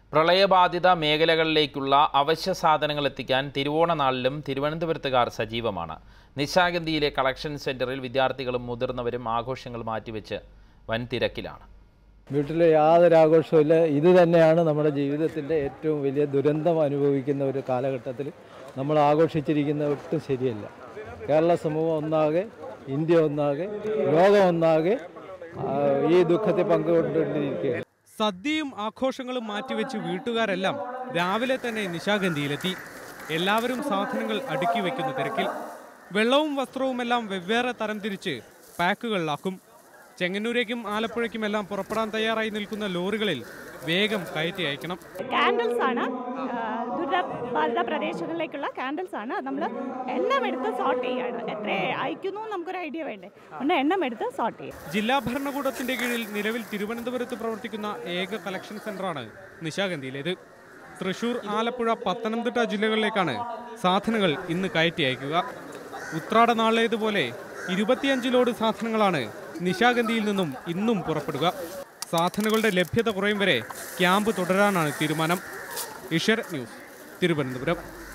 പ്രളയബാധിത മേഖലകളിലേക്കുള്ള അവശ്യ സാധനങ്ങൾ എത്തിക്കാൻ തിരുവോണ നാളിലും തിരുവനന്തപുരത്തുകാർ സജീവമാണ് നിശാഗന്ധിയിലെ കളക്ഷൻ സെന്ററിൽ വിദ്യാർത്ഥികളും മുതിർന്നവരും ആഘോഷങ്ങൾ മാറ്റിവെച്ച് വൻ തിരക്കിലാണ് വീട്ടിൽ യാതൊരു ആഘോഷവുമില്ല ഇത് തന്നെയാണ് നമ്മുടെ ജീവിതത്തിൻ്റെ ഏറ്റവും വലിയ ദുരന്തം അനുഭവിക്കുന്ന ഒരു കാലഘട്ടത്തിൽ നമ്മൾ ആഘോഷിച്ചിരിക്കുന്ന ഒട്ടും ശരിയല്ല കേരള സമൂഹം ഒന്നാകെ ഇന്ത്യ ഒന്നാകെ ലോകം ഒന്നാകെ ആ, ഈ ദുഃഖത്തെ പങ്കുകൊണ്ടിരിക്കുകയാണ് സദ്യയും ആഘോഷങ്ങളും മാറ്റിവെച്ച് വീട്ടുകാരെല്ലാം രാവിലെ തന്നെ നിശാഗന്ധിയിലെത്തി എല്ലാവരും സാധനങ്ങൾ അടുക്കി വയ്ക്കുന്ന തിരക്കിൽ വെള്ളവും വസ്ത്രവുമെല്ലാം വെവ്വേറെ തരംതിരിച്ച് പാക്കുകളിലാക്കും ചെങ്ങന്നൂരേക്കും ആലപ്പുഴയ്ക്കുമെല്ലാം പുറപ്പെടാൻ തയ്യാറായി നിൽക്കുന്ന ലോറികളിൽ വേഗം കയറ്റി അയക്കണം കാൻഡിൽസ് ആണ് ആ, ദുരിതബാധിത പ്രദേശങ്ങളിലേക്കുള്ള കാൻഡിൽസ് ആണ് നമ്മൾ എണ്ണം എടുത്ത് സോർട്ട് ചെയ്യാണ് എത്ര അയക്കുന്നു നമുക്കൊരു ഐഡിയ വേണ്ടേ അതുകൊണ്ട് എണ്ണം എടുത്ത് സോർട്ട് ചെയ്യും ജില്ലാ ഭരണകൂടത്തിന്റെ കീഴിൽ നിലവിൽ തിരുവനന്തപുരത്ത് പ്രവർത്തിക്കുന്ന ഏക കളക്ഷൻ സെന്ററാണ് നിശാഗന്ധിയിലേത് തൃശൂർ ആലപ്പുഴ പത്തനംതിട്ട ജില്ലകളിലേക്കാണ് സാധനങ്ങൾ ഇന്ന് കയറ്റി അയക്കുക ഉത്രാട നാളേതുപോലെ ഇരുപത്തിയഞ്ച് ലോഡ് സാധനങ്ങളാണ് നിശാഗന്ധിയിൽ നിന്നും ഇന്നും പുറപ്പെടുക സാധനങ്ങളുടെ ലഭ്യത കുറയും വരെ ക്യാമ്പ് തുടരാനാണ് തീരുമാനം ഇഷർ ന്യൂസ് തിരുവനന്തപുരം